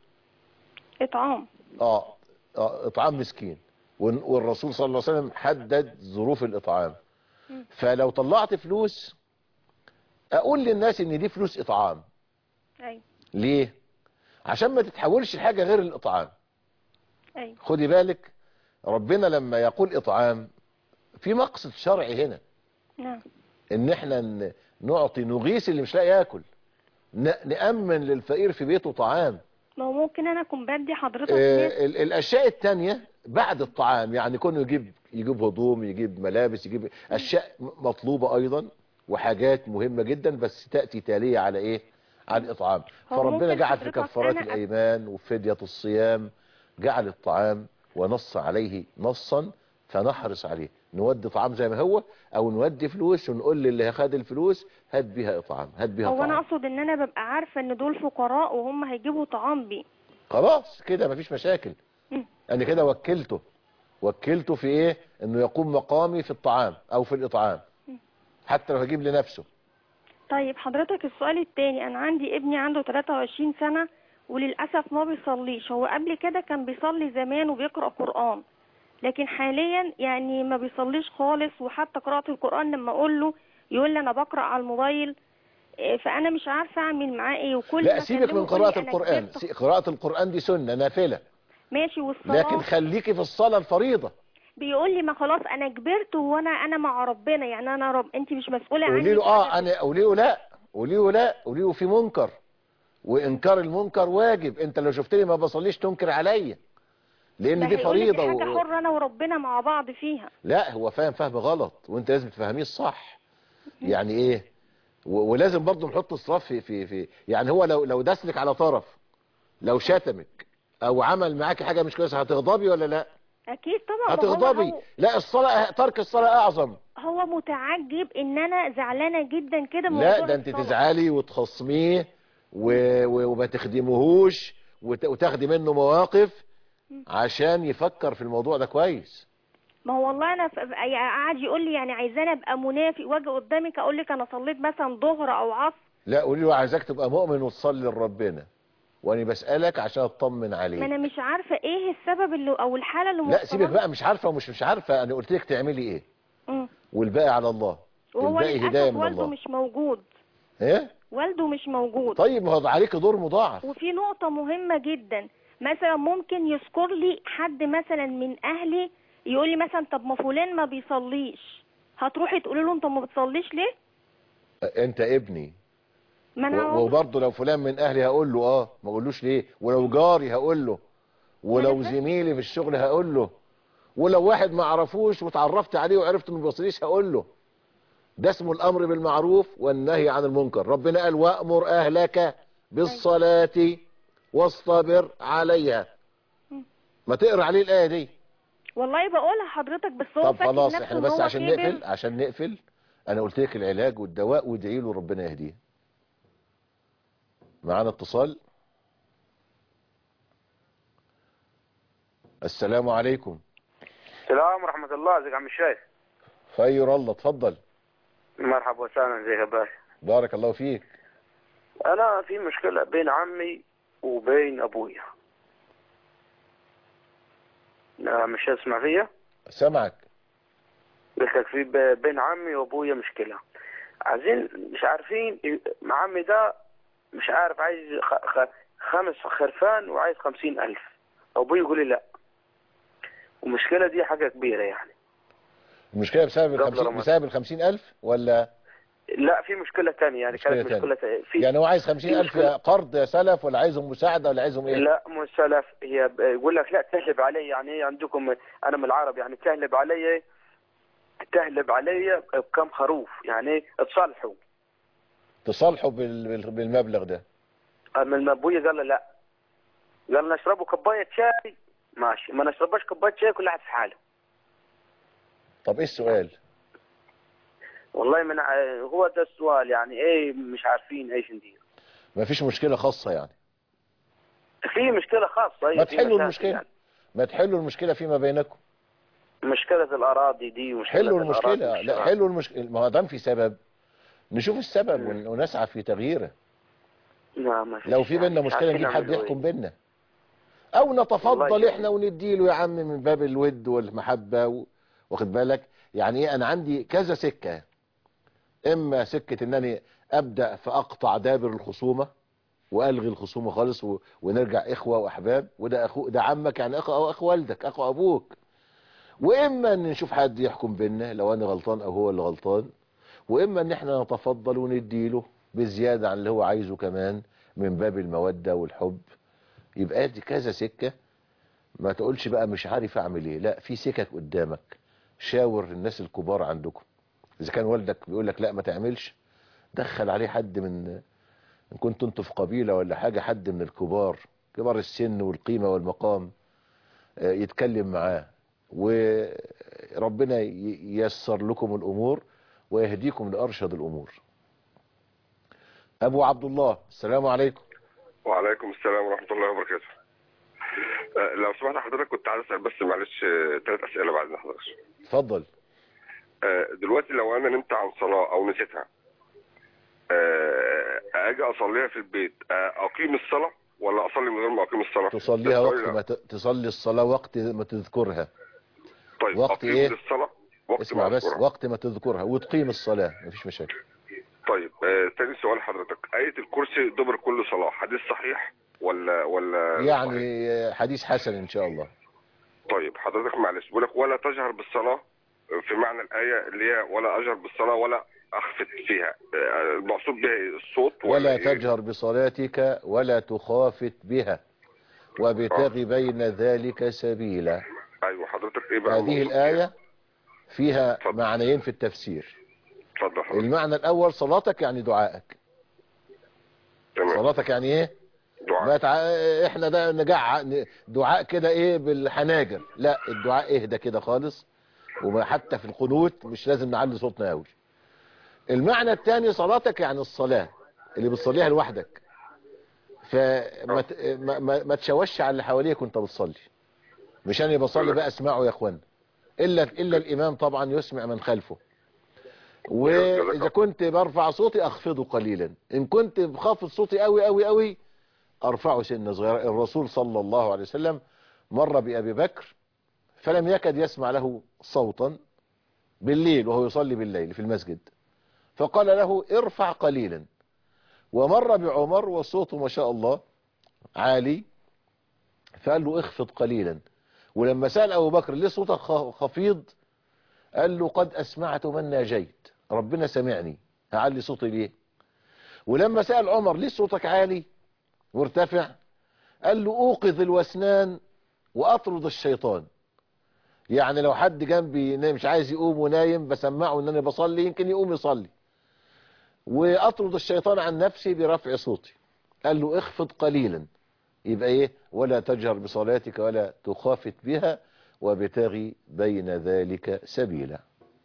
إطعام اه, آه اطعام مسكين وال- والرسول صلى الله عليه وسلم حدد ظروف الاطعام فلو طلعت فلوس اقول للناس ان دي فلوس اطعام أيوة ليه عشان ما تتحولش لحاجة غير الاطعام أيوة خدي بالك ربنا لما يقول اطعام في مقصد شرعي هنا نعم ان احنا ن- نعطي نغيث اللي مش لاقي ياكل ن- نأمن للفقير في بيته طعام ما هو ممكن أنا أكون بدي حضرتك آه، ناس ال- الاشياء التانية بعد الطعام يعني كونه يجيب يجيب هدوم يجيب ملابس يجيب اشياء م- مطلوبة ايضا وحاجات مهمة جدا بس تأتي تالية على ايه على الاطعام هو فربنا ممكن جعل في حضرتك كفارات أنا أ- الايمان وفدية الصيام جعل الطعام ونص عليه نصا فنحرص عليه نودي طعام زي ما هو او نودي فلوس ونقول للي خد الفلوس هات بيها اطعام هات بيها هو أنا طعام أقصد إن أنا ببقى عارفة إن دول فقراء وهم هيجيبوا طعام بيه خلاص كده مفيش مشاكل مم. انا كده وكلته وكلته في ايه انه يقوم مقامي في الطعام او في الاطعام حتى لو هجيب لنفسه طيب حضرتك السؤال التاني انا عندي ابني عنده 23 سنة وللأسف ما بيصليش هو قبل كده كان بيصلي زمان وبيقرأ قرآن لكن حاليا يعني ما بيصليش خالص وحتى قراءة القرآن لما اقول له يقول لي انا بقرأ على الموبايل إيه، فانا مش عارفة اعمل معاه ايه وكل لا ما سيبك أكلمه من يقول لي قراءة أنا القرآن كبرت. سي- قراءة القرآن دي سنة نافلة ماشي والصلاة لكن خليكي في الصلاة الفريضة بيقول لي ما خلاص انا كبرت وانا انا مع ربنا يعني انا رب انت مش مسؤولة عني قولي له اه انا قولي له لا قولي له لا قولي له في منكر وانكار المنكر واجب انت لو شفتني ما بصليش تنكر عليا لان ده دي هيقول لي فريضة دي حاجة و... حرة انا وربنا مع بعض فيها لا هو فاهم فهم غلط وانت لازم تفهميه الصح يعني ايه و... ولازم برضه نحط الصراف في في في يعني هو لو لو داسلك على طرف لو شتمك او عمل معاكي حاجة مش كويسة هتغضبي ولا لا اكيد طبعا ما هو هتغضبي هو- لا الصلاة ترك الصلاة اعظم هو متعجب ان انا زعلانه جدا كده من لا موضوع ده انت الصلاة. تزعلي وتخصميه و... و... وما تخدمهوش وت... وتاخدي منه مواقف عشان يفكر في الموضوع ده كويس ما هو والله انا ف... يعني قاعد يقول لي يعني عايزاني ابقى منافق واجي قدامك اقول لك انا صليت مثلا ظهر او عصر لا قولي له عايزاك تبقى مؤمن وتصلي لربنا وانا بسألك عشان اطمن ما عليك انا مش عارفه ايه السبب اللي او الحاله اللي لا سيبك موصلاه- بقى مش عارفة ومش مش عارفة انا قلت لك تعملي ايه مم. والباقي على الله وهو الباقي هداية للاسف من والده الله مش موجود ايه والده مش موجود طيب ما هو عليك دور مضاعف وفي نقطة مهمة جدا مثلا ممكن يذكر لي حد مثلا من أهلي يقول لي مثلا طب ما فلان ما بيصليش هتروحي تقولي له انت ما بتصليش ليه؟ انت ابني ما انا و- وبرضه لو فلان من اهلي هقول له اه ما اقولوش ليه ولو جاري هقول له ولو زميلي في الشغل هقول له ولو واحد ما اعرفوش واتعرفت عليه وعرفت انه ما بيصليش هقول له ده اسمه الامر بالمعروف والنهي عن المنكر ربنا قال وامر اهلك بالصلاه واصطبر عليها ما تقرا عليه الايه دي والله بقولها حضرتك بس هو طب فاكر خلاص نفسه احنا إن بس هو عشان كبر. نقفل عشان نقفل انا قلت لك العلاج والدواء وادعي له ربنا يهديه معانا اتصال السلام عليكم السلام ورحمة الله ازيك يا عم الشيخ خير الله اتفضل مرحبا وسهلا ازيك يا باشا بارك الله فيك انا في مشكلة بين عمي وبين ابويا لا مش تسمع فيا سمعك قلت لك في ب- بين عمي وابويا مشكلة عايزين مش عارفين مع عمي ده مش عارف عايز خ... خ... خمس خرفان وعايز خمسين ألف ابوي يقول لي لا والمشكلة دي حاجة كبيرة يعني المشكلة بسبب قبل الخمسين رمضان. بسبب الخمسين ألف ولا لا في مشكلة تانية يعني مشكلة كانت تانية. مشكلة تانية. في يعني هو عايز خمسين في ألف مشكلة. قرض يا سلف ولا عايزهم مساعدة ولا عايزهم ايه لا مو سلف هي ب- يقول لك لا تهلب علي يعني ايه عندكم انا من العرب يعني تهلب علي تهلب علي بكم خروف يعني ايه تصالحوا تصالحوا بال- بال- بالمبلغ ده من ابويا قال له لا قال نشربوا كوبايه شاي ماشي ما نشربش كوبايه شاي كل واحد في حاله طب ايه السؤال والله من ع- هو ده السؤال يعني ايه مش عارفين ايش ندير ما فيش مشكلة خاصة يعني في مشكله خاصه ما في تحلوا مشاكل المشكلة يعني. ما تحلوا المشكلة فيما بينكم مشكله الاراضي دي ومشكله حلوا الأراضي المشكلة لا والشراء. حلوا المشكلة ما هو دام في سبب نشوف السبب ون- ونسعى في تغييره لا ما فيش لو في يعني. بينا مش مشكلة عارفين نجيب حد نعملوا يحكم إيه. بينا او نتفضل والله احنا ونديله يا عم من باب الود والمحبة و... واخد بالك يعني ايه انا عندي كذا سكة اما سكة انني ابدأ فاقطع دابر الخصومة والغي الخصومة خالص و... ونرجع اخوة واحباب وده اخو ده عمك يعني اخو او اخو والدك اخو ابوك واما ان نشوف حد يحكم بينا لو انا غلطان او هو اللي غلطان واما ان احنا نتفضل ونديله بزيادة عن اللي هو عايزه كمان من باب المودة والحب يبقى دي كذا سكة ما تقولش بقى مش عارف اعمل ايه لا في سكك قدامك شاور الناس الكبار عندكم اذا كان والدك بيقول لك لا ما تعملش دخل عليه حد من ان كنت انتوا في قبيلة ولا حاجة حد من الكبار كبار السن والقيمة والمقام آه، يتكلم معاه وربنا ي- ييسر لكم الامور ويهديكم لارشد الامور ابو عبد الله السلام عليكم وعليكم السلام ورحمة الله وبركاته آه، لو سمحت حضرتك كنت عايز اسال بس معلش ثلاث اسئله بعد حضرتك اتفضل آه، دلوقتي لو انا نمت عن صلاه او نسيتها آه، اجي اصليها في البيت آه، اقيم الصلاه ولا اصلي من غير ما اقيم الصلاه تصليها ده وقت السؤال ما ت- تصلي الصلاة وقت ما تذكرها طيب وقت اقيم ايه الصلاه وقت اسمع ما بس أذكرها. وقت ما تذكرها وتقيم الصلاة مفيش مشاكل طيب آه، تاني سؤال حضرتك آية الكرسي دبر كل صلاة حديث صحيح ولا ولا يعني حديث حسن ان شاء الله طيب حضرتك معلش بيقول لك ولا تجهر بالصلاة في معنى الآية اللي هي ولا أجهر بالصلاة ولا أخفت فيها آه، المقصود بها إيه؟ الصوت ولا إيه؟ تجهر بصلاتك ولا تخافت بها وابتغ بين ذلك سبيلا أيوه حضرتك إيه بقى هذه المقصود الآية فيها معنيين في التفسير اتفضل حضرتك المعنى الأول صلاتك يعني دعائك تمام صلاتك يعني ايه دعاء. ما تع... احنا ده نجع دعاء كده ايه بالحناجر لا الدعاء اهدى كده خالص وما حتى في القنوت مش لازم نعلي صوتنا قوي المعنى الثاني صلاتك يعني الصلاة اللي بتصليها لوحدك فما ت... ما, ما, ما تشوش على اللي حواليك وانت بتصلي مش انا بصلي بقى اسمعوا يا اخوان الا الا الامام طبعا يسمع من خلفه واذا كنت برفع صوتي اخفضه قليلا ان كنت بخافض صوتي قوي قوي قوي ارفعه سنه صغيره الرسول صلى الله عليه وسلم مر بابي بكر فلم يكد يسمع له صوتا بالليل وهو يصلي بالليل في المسجد فقال له ارفع قليلا ومر بعمر وصوته ما شاء الله عالي فقال له اخفض قليلا ولما سأل ابو بكر ليه صوتك خ- خفيض قال له قد اسمعت من ناجيت ربنا سمعني هعلي صوتي ليه ولما سأل عمر ليه صوتك عالي وارتفع قال له اوقظ الوسنان واطرد الشيطان يعني لو حد جنبي نا- مش عايز يقوم ونايم بسمعه ان انا بصلي يمكن يقوم يصلي واطرد الشيطان عن نفسي برفع صوتي قال له اخفض قليلا يبقى ايه ولا تجهر بصلاتك ولا تخافت بها وابتغي بين ذلك سبيلا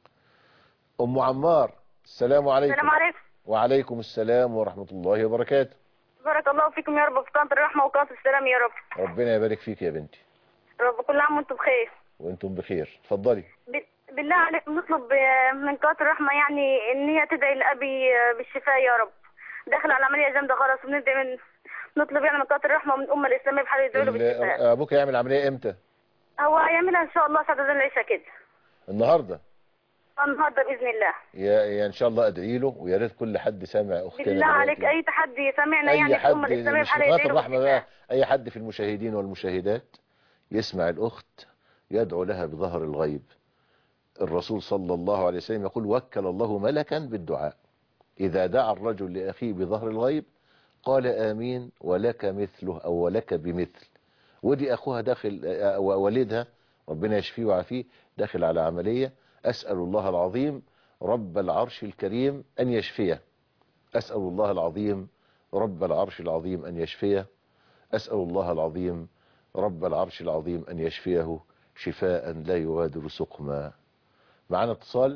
أم عمار السلام عليكم السلام عليكم وعليكم السلام ورحمة الله وبركاته بارك الله فيكم يا رب في قناة الرحمة وقناة السلام يا رب ربنا يبارك فيك يا بنتي رب كل عام وانتم بخير وانتم بخير اتفضلي ب- بالله عليك نطلب آه، من قناة الرحمة يعني ان هي تدعي لأبي آه، بالشفاء يا رب داخل على عملية جامدة خلاص وبندعي من نطلب يعني من قناة الرحمة ومن الأمة الإسلامية بحال يدعوا له ال- بالشفاء ابوك هيعمل عملية امتى هو هيعملها إن شاء الله ساعة أذان العشاء كده النهاردة النهارده بإذن الله يا, يا ان شاء الله ادعي له ويا ريت كل حد سامع اختنا بالله دلوقتي. عليك أي تحدي سمعنا اي يعني في الأمة حد الإسلامية مش بحال قناة يدعي له الرحمة بالشفاء بقى اي حد في المشاهدين والمشاهدات يسمع الاخت يدعو لها بظهر الغيب الرسول صلى الله عليه وسلم يقول وكل الله ملكا بالدعاء اذا دعا الرجل لاخيه بظهر الغيب قال امين ولك مثله او ولك بمثل ودي اخوها داخل آه، والدها ربنا يشفيه ويعافيه داخل على عملية اسأل الله العظيم رب العرش الكريم ان يشفيه اسأل الله العظيم رب العرش العظيم ان يشفيه اسأل الله العظيم رب العرش العظيم ان يشفيه شفاء لا يغادر سقما معنا اتصال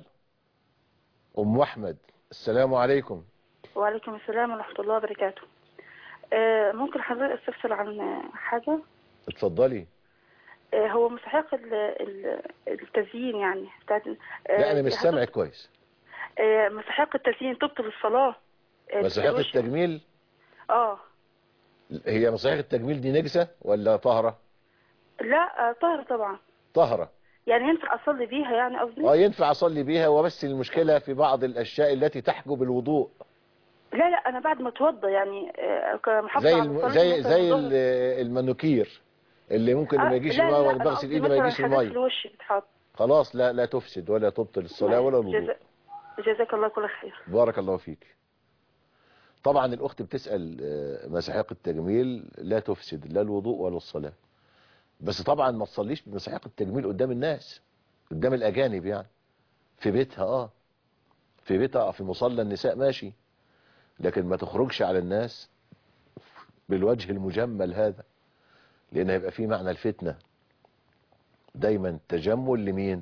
ام احمد السلام عليكم وعليكم السلام ورحمة الله وبركاته آه، ممكن حضرتك استفسر عن آه، حاجة اتفضلي آه، هو مستحق ال- ال- التزيين يعني بتاعت آه، لا انا مش هتب- سامعك كويس آه، مستحق التزيين تبطل الصلاة آه، مسيحية الوش- التجميل اه هي مسيحية التجميل دي نجسة ولا طهرة لا آه، طاهرة طبعا طهرة يعني ينفع اصلي بيها يعني قصدي اه ينفع اصلي بيها وبس المشكلة في بعض الاشياء التي تحجب الوضوء لا لا انا بعد ما اتوضى يعني آه، كمحافظة زي على الم... الصلاة زي مثلاً زي الظهر. ال- المانوكير اللي ممكن ما آه، يجيش لا، الماء لا، ولا أنا بغسل قصدي ايدي ما مثلاً يجيش حاجات الماء في الوش بتتحط خلاص لا لا تفسد ولا تبطل الصلاة ولا الوضوء جزا- جزاك الله كل خير بارك الله فيك طبعا الأخت بتسأل آه، مساحيق التجميل لا تفسد لا الوضوء ولا الصلاة بس طبعا ما تصليش بمساحيق التجميل قدام الناس قدام الأجانب يعني في بيتها اه في بيتها في مصلى النساء ماشي لكن ما تخرجش على الناس بالوجه المجمل هذا لأن هيبقى فيه معنى الفتنة دايما تجمل لمين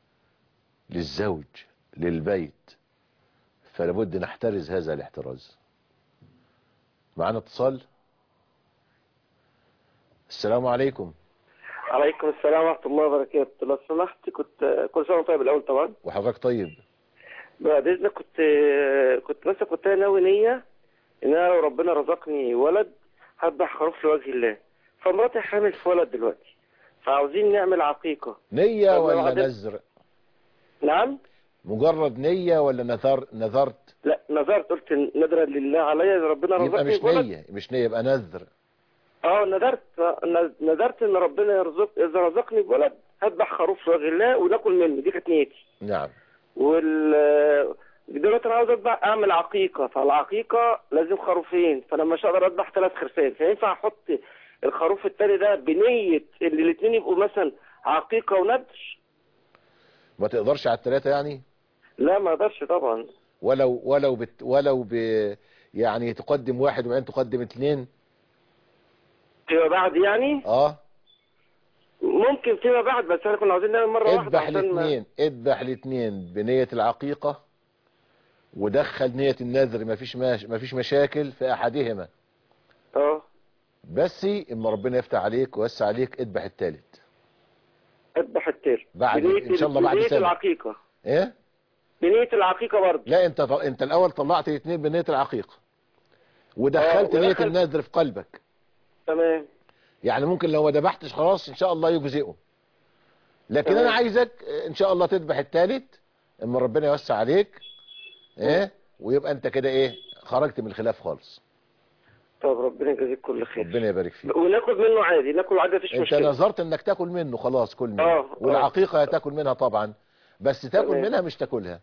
للزوج للبيت فلابد نحترز هذا الاحتراز معنا اتصال السلام عليكم عليكم السلام ورحمة الله وبركاته لو سمحت كنت كل سنة وأنت طيب الأول طبعا وحضرتك طيب بعد إذنك كنت كنت مثلا كنت أنا ناوي نية إن أنا لو ربنا رزقني ولد هذبح خروف لوجه الله فمراتي حامل في ولد دلوقتي فعاوزين نعمل عقيقة نية طب ولا وبعدين- نذر نعم مجرد نية ولا نذر نذرت لا نذرت قلت نذرا لله عليا إذا ربنا يبقى رزقني مش بولد نية مش نية يبقى نذر اه نذرت نذرت ان ربنا يرزق اذا رزقني بولد هذبح خروف لوجه الله وناكل منه دي كانت نيتي نعم وال دلوقتي انا عاوز اذبح اعمل عقيقه فالعقيقه لازم خروفين فانا مش هقدر اذبح ثلاث خرفان فينفع احط الخروف التاني ده بنيه ان الاثنين يبقوا مثلا عقيقه وندش ما تقدرش على الثلاثة يعني لا ما اقدرش طبعا ولو ولو بت ولو ب يعني تقدم واحد وبعدين تقدم اثنين فيما بعد يعني اه ممكن فيما بعد بس احنا كنا عاوزين نعمل مره واحده اذبح عشان ما- الاثنين اذبح الاثنين بنية العقيقة ودخل نية النذر مفيش ماش... مفيش مشاكل في احدهما اه بس اما ربنا يفتح عليك ويوسع عليك اذبح الثالث اذبح التاني بعد بنية ان شاء الله بعد بنية سنة العقيقه ايه بنية العقيقة برضه لا انت انت الاول طلعت الاثنين بنية العقيقة ودخلت آه، نية ودخل- النذر في قلبك تمام يعني ممكن لو ما ذبحتش خلاص ان شاء الله يجزئه لكن تمام. انا عايزك ان شاء الله تذبح الثالث اما ربنا يوسع عليك ايه ويبقى انت كده ايه خرجت من الخلاف خالص طب ربنا يجازيك كل خير ربنا يبارك فيك وناكل منه عادي ناكل عادي مفيش انت مشكلة نظرت انك تاكل منه خلاص كل منه آه، والعقيقة هتاكل منها طبعا بس تاكل تمام. منها مش تاكلها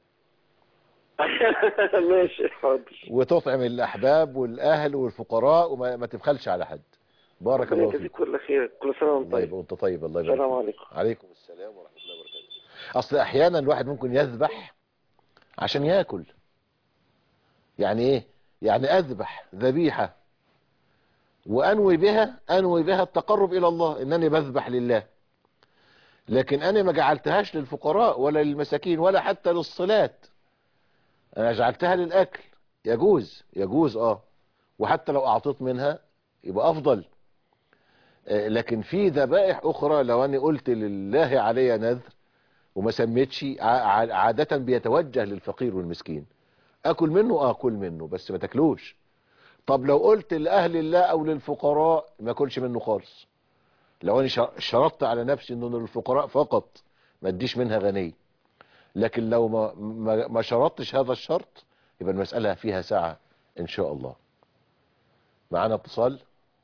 ماشي حاضر وتطعم الاحباب والاهل والفقراء وما ما تبخلش على حد بارك ربنا الله يجازيك فيك كل خير كل سنة وانت الله طيب يبقى وانت طيب الله يبارك السلام فيك. عليكم عليكم السلام ورحمة الله وبركاته اصل احيانا الواحد ممكن يذبح عشان ياكل يعني ايه يعني اذبح ذبيحة وانوي بها انوي بها التقرب الى الله انني بذبح لله لكن انا ما جعلتهاش للفقراء ولا للمساكين ولا حتى للصلات انا جعلتها للاكل يجوز يجوز اه وحتى لو اعطيت منها يبقى افضل آه، لكن في ذبائح اخرى لو انا قلت لله علي نذر وما سميتش ع- ع- عادة بيتوجه للفقير والمسكين اكل منه اه اكل منه بس ما تاكلوش طب لو قلت لاهل الله او للفقراء ما اكلش منه خالص لو انا شر- شرطت على نفسي انه للفقراء فقط ما اديش منها غني لكن لو ما ما, ما شرطتش هذا الشرط يبقى المسألة فيها ساعة ان شاء الله معنا اتصال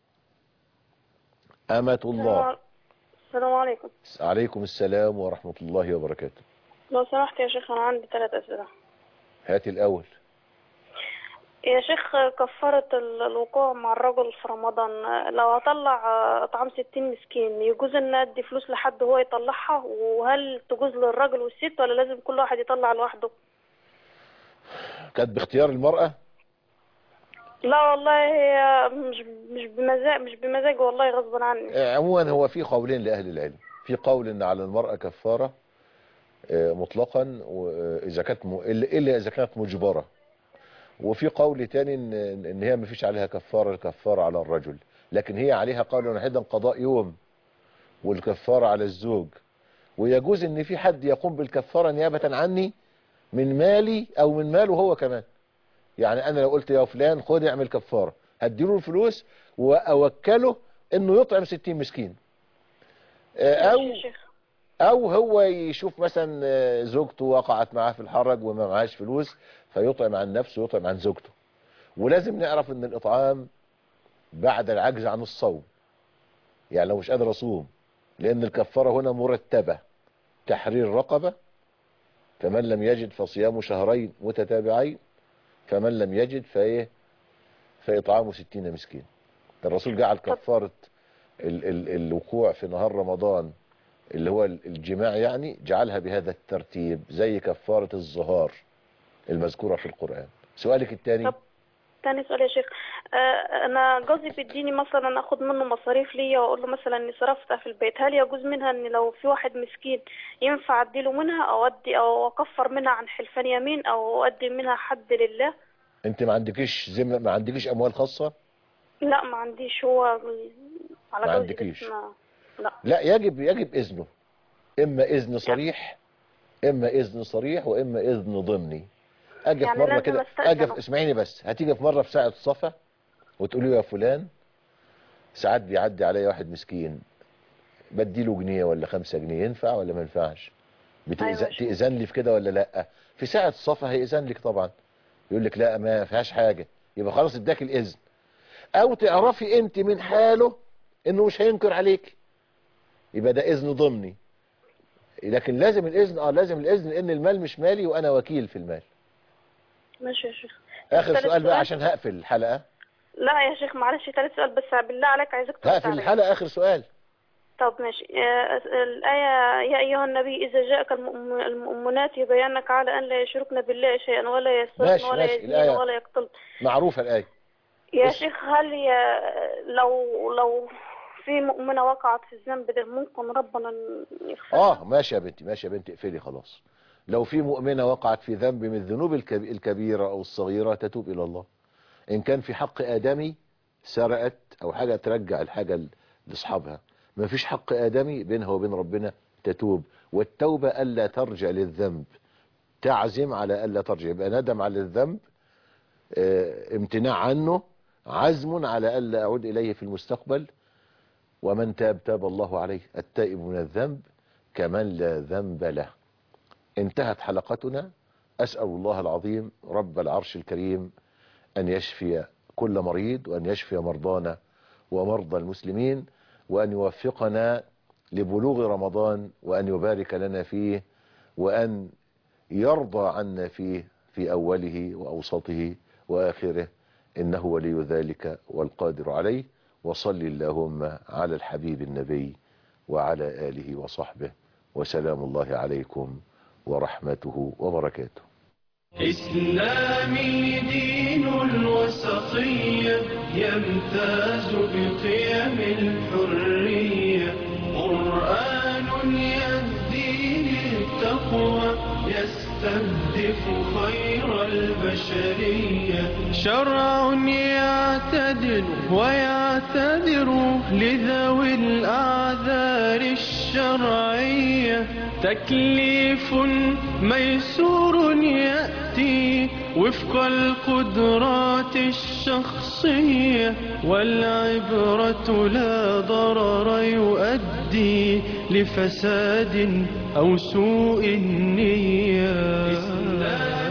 أمة الله السلام عليكم عليكم السلام ورحمة الله وبركاته لو سمحت يا شيخ أنا عندي ثلاث أسئلة هاتي الأول يا شيخ كفارة ال- الوقوع مع الرجل في رمضان لو هطلع إطعام ستين مسكين يجوز إن أدي فلوس لحد هو يطلعها وهل تجوز للراجل والست ولا لازم كل واحد يطلع لوحده كانت باختيار المرأة لا والله هي مش مش بمزاج مش بمزاج والله غصبا عني آه، عموما هو في قولين لأهل العلم في قول ان على المرأة كفارة آه، مطلقا وإذا كانت م... إلا إلا إذا كانت مجبرة وفي قول تاني ان ان هي ما فيش عليها كفارة الكفارة على الرجل لكن هي عليها قول واحدا قضاء يوم والكفارة على الزوج ويجوز ان في حد يقوم بالكفارة نيابة عني من مالي او من ماله هو كمان يعني انا لو قلت يا فلان خد اعمل كفارة هديله الفلوس واوكله انه يطعم 60 مسكين آه، او او هو يشوف مثلا آه، زوجته وقعت معاه في الحرج وما معهاش فلوس فيطعم عن نفسه ويطعم عن زوجته ولازم نعرف ان الاطعام بعد العجز عن الصوم يعني لو مش قادر اصوم لان الكفارة هنا مرتبة تحرير رقبة فمن لم يجد فصيام شهرين متتابعين فمن لم يجد فايه فاطعام ستين مسكين الرسول جعل كفارة ال ال الوقوع في نهار رمضان اللي هو الجماع يعني جعلها بهذا الترتيب زي كفارة الظهار المذكورة في القرآن سؤالك الثاني تاني سؤال يا شيخ آه، انا جوزي بيديني مثلا اخد منه مصاريف ليا واقول له مثلا اني صرفتها في البيت هل يجوز منها ان لو في واحد مسكين ينفع اديله منها او ادي او اكفر منها عن حلفان يمين او ادي منها حد لله انت ما عندكيش زم ما عندكيش اموال خاصة لا ما عنديش هو على ما جوزي عندكيش. بس ما لا لا يجب يجب اذنه اما اذن صريح اما اذن صريح واما اذن ضمني اجي يعني في مره لازم كده أستأذنه. اجي في- اسمعيني بس هتيجي في مره في ساعه صفا وتقولي له يا فلان ساعات بيعدي عليا واحد مسكين بديله جنيه ولا خمسة جنيه ينفع ولا ما ينفعش بتأذن أيوة، شوف. تأذن لي في كده ولا لا في ساعة صفا هيأذن لك طبعا يقول لك لا ما فيهاش حاجة يبقى خلاص اداك الإذن او تعرفي انت من حاله انه مش هينكر عليك يبقى ده اذن ضمني لكن لازم الاذن اه لازم الاذن لان المال مش مالي وانا وكيل في المال ماشي يا شيخ اخر ثالث سؤال بقى سؤال. عشان هقفل الحلقة لا يا شيخ معلش ثالث سؤال بس بالله عليك عايزك ترد هقفل عليا. الحلقة اخر سؤال طب ماشي آه، الآية يا أيها النبي إذا جاءك المؤم- المؤمنات يبينك على أن لا يشركن بالله شيئا ولا يسرقن ماشي، ولا ماشي، يزنين الآية. ولا يقتلن معروفة الآية يا بص. شيخ هل ي... لو لو في مؤمنة وقعت في الذنب ده ممكن ربنا يغفر اه ماشي يا بنتي ماشي يا بنتي اقفلي خلاص لو في مؤمنة وقعت في ذنب من الذنوب الكب- الكبيرة او الصغيرة تتوب الى الله ان كان في حق ادمي سرقت او حاجة ترجع الحاجة ل- لاصحابها ما فيش حق ادمي بينها وبين ربنا تتوب والتوبة الا ترجع للذنب تعزم على الا ترجع يبقى ندم على الذنب آه، امتناع عنه عزم على الا اعود اليه في المستقبل ومن تاب تاب الله عليه التائب من الذنب كمن لا ذنب له انتهت حلقتنا أسأل الله العظيم رب العرش الكريم أن يشفي كل مريض وأن يشفي مرضانا ومرضى المسلمين وأن يوفقنا لبلوغ رمضان وأن يبارك لنا فيه وأن يرضى عنا فيه في أوله وأوسطه وآخره إنه ولي ذلك والقادر عليه وصل اللهم على الحبيب النبي وعلى آله وصحبه وسلام الله عليكم ورحمته وبركاته إسلامي دين الوسطية يمتاز بقيم الحرية قرآن يهدي التقوى يستهدف خير البشرية شرع يعتدل ويعتذر لذوي الأعذار الشرعية تكليف ميسور يأتي وفق القدرات الشخصية والعبرة لا ضرر يؤدي لفساد أو سوء النية